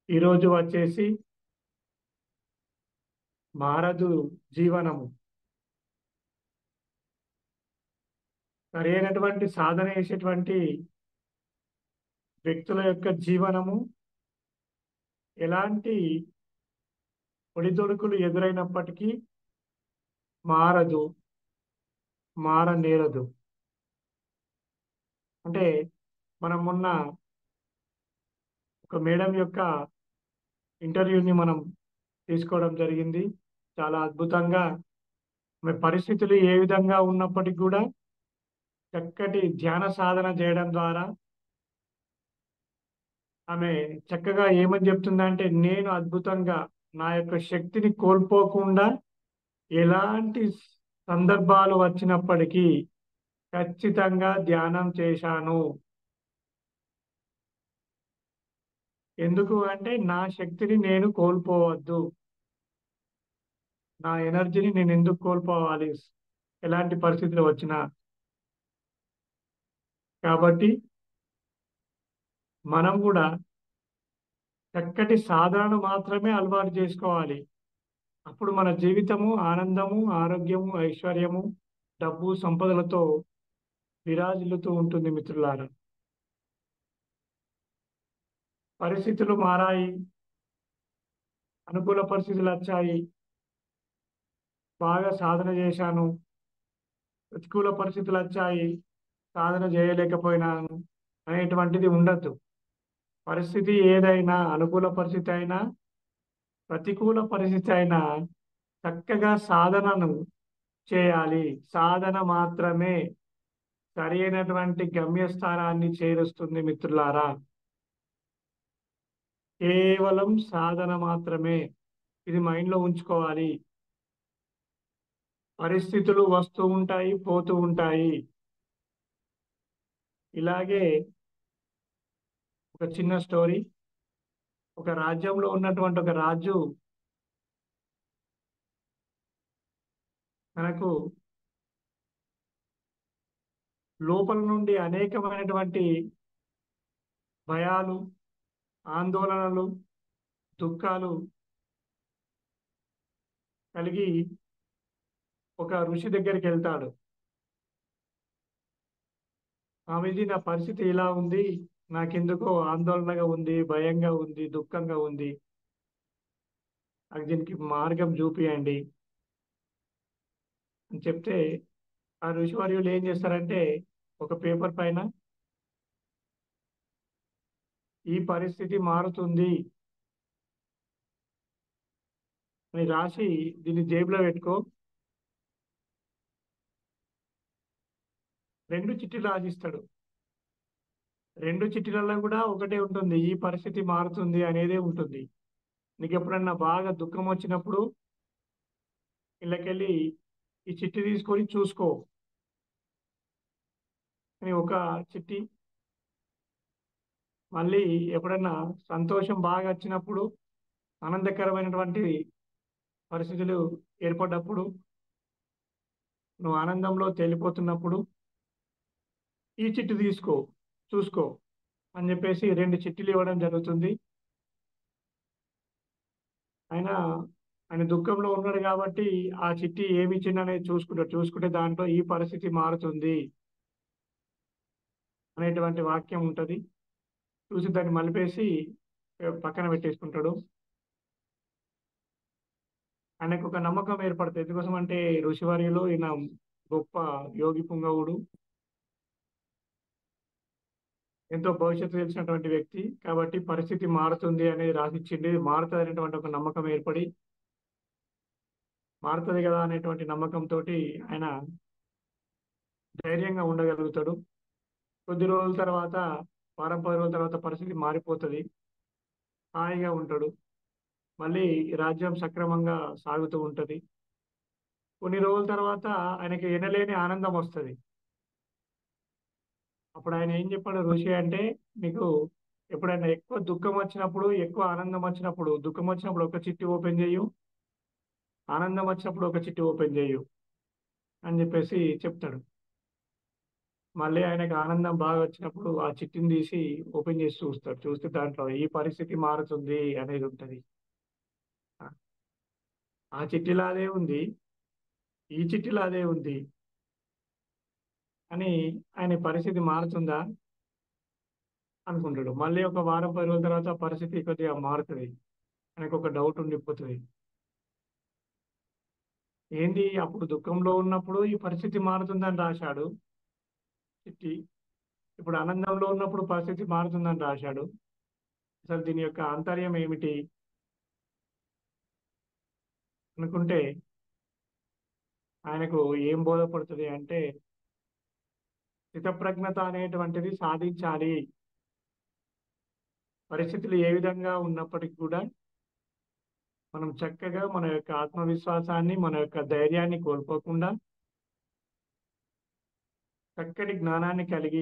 ఈరోజు వచ్చేసి మారదు జీవనము సరైనటువంటి సాధన చేసేటువంటి వ్యక్తుల యొక్క జీవనము ఎలాంటి ఒడిదొడుకులు ఎదురైనప్పటికీ మారదు మారనేరదు అంటే మనం మొన్న ఒక మేడం యొక్క ఇంటర్వ్యూని మనం తీసుకోవడం జరిగింది చాలా అద్భుతంగా ఆమె పరిస్థితులు ఏ విధంగా ఉన్నప్పటికీ కూడా చక్కటి ధ్యాన సాధన చేయడం ద్వారా ఆమె చక్కగా ఏమని చెప్తుందంటే నేను అద్భుతంగా నా యొక్క శక్తిని కోల్పోకుండా ఎలాంటి సందర్భాలు వచ్చినప్పటికీ ఖచ్చితంగా ధ్యానం చేశాను ఎందుకు అంటే నా శక్తిని నేను కోల్పోవద్దు నా ఎనర్జీని నేను ఎందుకు కోల్పోవాలి ఎలాంటి పరిస్థితులు వచ్చినా కాబట్టి మనం కూడా చక్కటి సాధనను మాత్రమే అలవాటు చేసుకోవాలి అప్పుడు మన జీవితము ఆనందము ఆరోగ్యము ఐశ్వర్యము డబ్బు సంపదలతో విరాజిల్లుతూ ఉంటుంది మిత్రులారా పరిస్థితులు మారాయి అనుకూల పరిస్థితులు వచ్చాయి బాగా సాధన చేశాను ప్రతికూల పరిస్థితులు వచ్చాయి సాధన చేయలేకపోయినాను అనేటువంటిది ఉండద్దు పరిస్థితి ఏదైనా అనుకూల పరిస్థితి అయినా ప్రతికూల పరిస్థితి అయినా చక్కగా సాధనను చేయాలి సాధన మాత్రమే సరైనటువంటి గమ్యస్థానాన్ని చేరుస్తుంది మిత్రులారా కేవలం సాధన మాత్రమే ఇది మైండ్లో ఉంచుకోవాలి పరిస్థితులు వస్తూ ఉంటాయి పోతూ ఉంటాయి ఇలాగే ఒక చిన్న స్టోరీ ఒక రాజ్యంలో ఉన్నటువంటి ఒక రాజు మనకు లోపల నుండి అనేకమైనటువంటి భయాలు ఆందోళనలు దుఃఖాలు కలిగి ఒక ఋషి దగ్గరికి వెళ్తాడు స్వామీజీ నా పరిస్థితి ఇలా ఉంది నాకెందుకో ఆందోళనగా ఉంది భయంగా ఉంది దుఃఖంగా ఉంది నాకు దీనికి మార్గం చూపియండి అని చెప్తే ఆ ఋషివర్యులు ఏం చేస్తారంటే ఒక పేపర్ పైన ఈ పరిస్థితి మారుతుంది అని రాసి దీన్ని జేబులో పెట్టుకో రెండు చిట్టీలు రాసిస్తాడు రెండు చిట్టీలలో కూడా ఒకటే ఉంటుంది ఈ పరిస్థితి మారుతుంది అనేదే ఉంటుంది నీకు ఎప్పుడన్నా బాగా దుఃఖం వచ్చినప్పుడు ఇళ్ళకెళ్ళి ఈ చిట్టి తీసుకొని చూసుకో అని ఒక చిట్టి మళ్ళీ ఎప్పుడన్నా సంతోషం బాగా వచ్చినప్పుడు ఆనందకరమైనటువంటి పరిస్థితులు ఏర్పడ్డప్పుడు నువ్వు ఆనందంలో తేలిపోతున్నప్పుడు ఈ చిట్టు తీసుకో చూసుకో అని చెప్పేసి రెండు చిట్టీలు ఇవ్వడం జరుగుతుంది ఆయన ఆయన దుఃఖంలో ఉన్నాడు కాబట్టి ఆ చిట్టి ఏమి ఇచ్చింది అనేది చూసుకుంటాడు చూసుకుంటే దాంట్లో ఈ పరిస్థితి మారుతుంది అనేటువంటి వాక్యం ఉంటుంది చూసి దాన్ని మలిపేసి పక్కన పెట్టేసుకుంటాడు ఆయనకు ఒక నమ్మకం ఏర్పడుతుంది ఎందుకోసం అంటే ఋషివారిలో ఈయన గొప్ప యోగి పుంగవుడు ఎంతో భవిష్యత్తు తెలిసినటువంటి వ్యక్తి కాబట్టి పరిస్థితి మారుతుంది అనేది రాసిచ్చింది మారుతుంది అనేటువంటి ఒక నమ్మకం ఏర్పడి మారుతుంది కదా అనేటువంటి నమ్మకంతో ఆయన ధైర్యంగా ఉండగలుగుతాడు కొద్ది రోజుల తర్వాత వారం పది రోజుల తర్వాత పరిస్థితి మారిపోతుంది హాయిగా ఉంటాడు మళ్ళీ రాజ్యం సక్రమంగా సాగుతూ ఉంటుంది కొన్ని రోజుల తర్వాత ఆయనకి ఎనలేని ఆనందం వస్తుంది అప్పుడు ఆయన ఏం చెప్పాడు ఋషి అంటే మీకు ఎప్పుడైనా ఎక్కువ దుఃఖం వచ్చినప్పుడు ఎక్కువ ఆనందం వచ్చినప్పుడు దుఃఖం వచ్చినప్పుడు ఒక చిట్టి ఓపెన్ చేయు ఆనందం వచ్చినప్పుడు ఒక చిట్టి ఓపెన్ చేయు అని చెప్పేసి చెప్తాడు మళ్ళీ ఆయనకు ఆనందం బాగా వచ్చినప్పుడు ఆ చిట్టిని తీసి ఓపెన్ చేసి చూస్తాడు చూస్తే దాంట్లో ఈ పరిస్థితి మారుతుంది అనేది ఉంటది ఆ చిట్టిలో అదే ఉంది ఈ చిట్టిలో అదే ఉంది అని ఆయన పరిస్థితి మారుతుందా అనుకుంటాడు మళ్ళీ ఒక వారం పది రోజుల తర్వాత పరిస్థితి కొద్దిగా మారుతుంది ఆయనకు ఒక డౌట్ ఉండిపోతుంది ఏంది అప్పుడు దుఃఖంలో ఉన్నప్పుడు ఈ పరిస్థితి మారుతుందని రాశాడు చిట్టి ఇప్పుడు ఆనందంలో ఉన్నప్పుడు పరిస్థితి మారుతుందని రాశాడు అసలు దీని యొక్క ఆంతర్యం ఏమిటి అనుకుంటే ఆయనకు ఏం బోధపడుతుంది అంటే స్థితప్రజ్ఞత అనేటువంటిది సాధించాలి పరిస్థితులు ఏ విధంగా ఉన్నప్పటికీ కూడా మనం చక్కగా మన యొక్క ఆత్మవిశ్వాసాన్ని మన యొక్క ధైర్యాన్ని కోల్పోకుండా చక్కటి జ్ఞానాన్ని కలిగి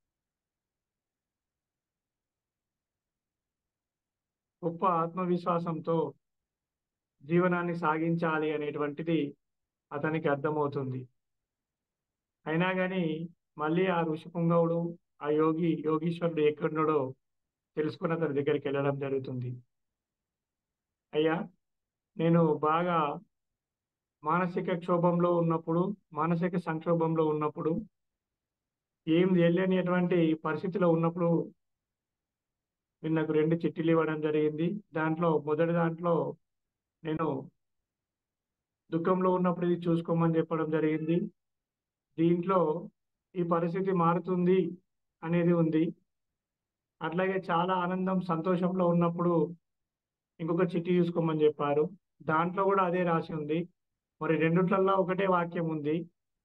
గొప్ప ఆత్మవిశ్వాసంతో జీవనాన్ని సాగించాలి అనేటువంటిది అతనికి అర్థమవుతుంది అయినా కానీ మళ్ళీ ఆ ఋషిపుంగవుడు ఆ యోగి యోగీశ్వరుడు ఎక్కడున్నాడో తెలుసుకుని అతని దగ్గరికి వెళ్ళడం జరుగుతుంది అయ్యా నేను బాగా మానసిక క్షోభంలో ఉన్నప్పుడు మానసిక సంక్షోభంలో ఉన్నప్పుడు ఏం తెలియనిటువంటి పరిస్థితిలో ఉన్నప్పుడు మీరు నాకు రెండు చిట్టీలు ఇవ్వడం జరిగింది దాంట్లో మొదటి దాంట్లో నేను దుఃఖంలో ఉన్నప్పుడు ఇది చూసుకోమని చెప్పడం జరిగింది దీంట్లో ఈ పరిస్థితి మారుతుంది అనేది ఉంది అట్లాగే చాలా ఆనందం సంతోషంలో ఉన్నప్పుడు ఇంకొక చిట్టి చూసుకోమని చెప్పారు దాంట్లో కూడా అదే రాసి ఉంది మరి రెండిట్లల్లో ఒకటే వాక్యం ఉంది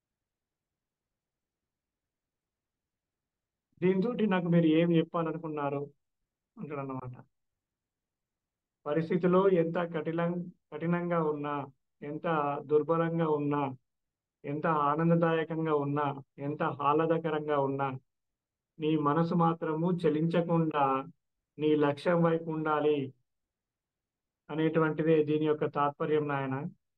దీంతో నాకు మీరు ఏం చెప్పాలనుకున్నారు అంటాడు అన్నమాట పరిస్థితిలో ఎంత కఠిన కఠినంగా ఉన్నా ఎంత దుర్బలంగా ఉన్నా ఎంత ఆనందదాయకంగా ఉన్నా ఎంత ఆహ్లాదకరంగా ఉన్నా నీ మనసు మాత్రము చలించకుండా నీ లక్ష్యం వైపు ఉండాలి అనేటువంటిదే దీని యొక్క తాత్పర్యం నాయన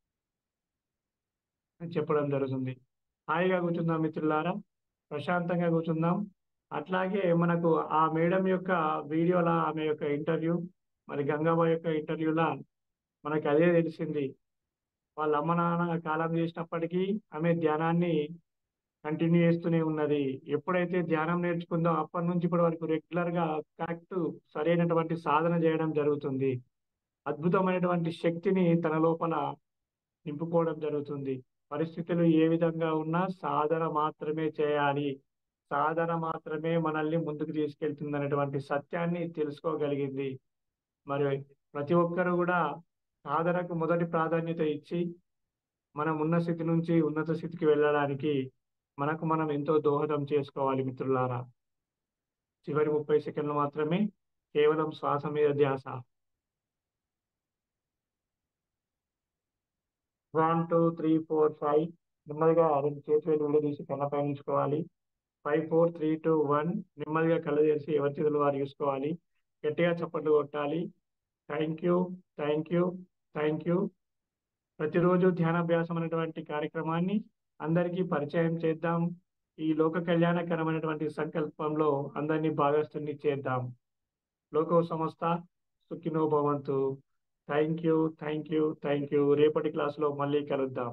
అని చెప్పడం జరుగుతుంది హాయిగా కూర్చుందాం మిత్రులారా ప్రశాంతంగా కూర్చుందాం అట్లాగే మనకు ఆ మేడం యొక్క వీడియోలా ఆమె యొక్క ఇంటర్వ్యూ మరి గంగాబాయ్ యొక్క ఇంటర్వ్యూలా మనకి అదే తెలిసింది వాళ్ళ అమ్మ నాన్న కాలం చేసినప్పటికీ ఆమె ధ్యానాన్ని కంటిన్యూ చేస్తూనే ఉన్నది ఎప్పుడైతే ధ్యానం నేర్చుకుందో అప్పటి నుంచి ఇప్పటి వరకు రెగ్యులర్ గా కరెక్ట్ సరైనటువంటి సాధన చేయడం జరుగుతుంది అద్భుతమైనటువంటి శక్తిని తన లోపల నింపుకోవడం జరుగుతుంది పరిస్థితులు ఏ విధంగా ఉన్నా సాధన మాత్రమే చేయాలి సాధన మాత్రమే మనల్ని ముందుకు తీసుకెళ్తుంది అనేటువంటి సత్యాన్ని తెలుసుకోగలిగింది మరి ప్రతి ఒక్కరు కూడా సాధనకు మొదటి ప్రాధాన్యత ఇచ్చి మనం ఉన్న స్థితి నుంచి ఉన్నత స్థితికి వెళ్ళడానికి మనకు మనం ఎంతో దోహదం చేసుకోవాలి మిత్రులారా చివరి ముప్పై సెకండ్లు మాత్రమే కేవలం శ్వాస మీద ధ్యాస one two three four five నెమ్మదిగా రెండు చేతులు విడదీసి కళ్ళపై ఉంచుకోవాలి five four three two one నెమ్మదిగా కళ్ళు తెరిచి ఎవరి చేతులు వారు చూసుకోవాలి గట్టిగా చప్పట్లు కొట్టాలి thank you thank you thank you ప్రతిరోజు ధ్యానాభ్యాసం అనేటువంటి కార్యక్రమాన్ని అందరికీ పరిచయం చేద్దాం ఈ లోక కళ్యాణకరమైనటువంటి సంకల్పంలో అందరినీ భాగస్థుని చేద్దాం లోక సంస్థ సుఖినో భవంతు thank you thank you thank you రేపటి క్లాసులో మళ్ళీ కలుద్దాం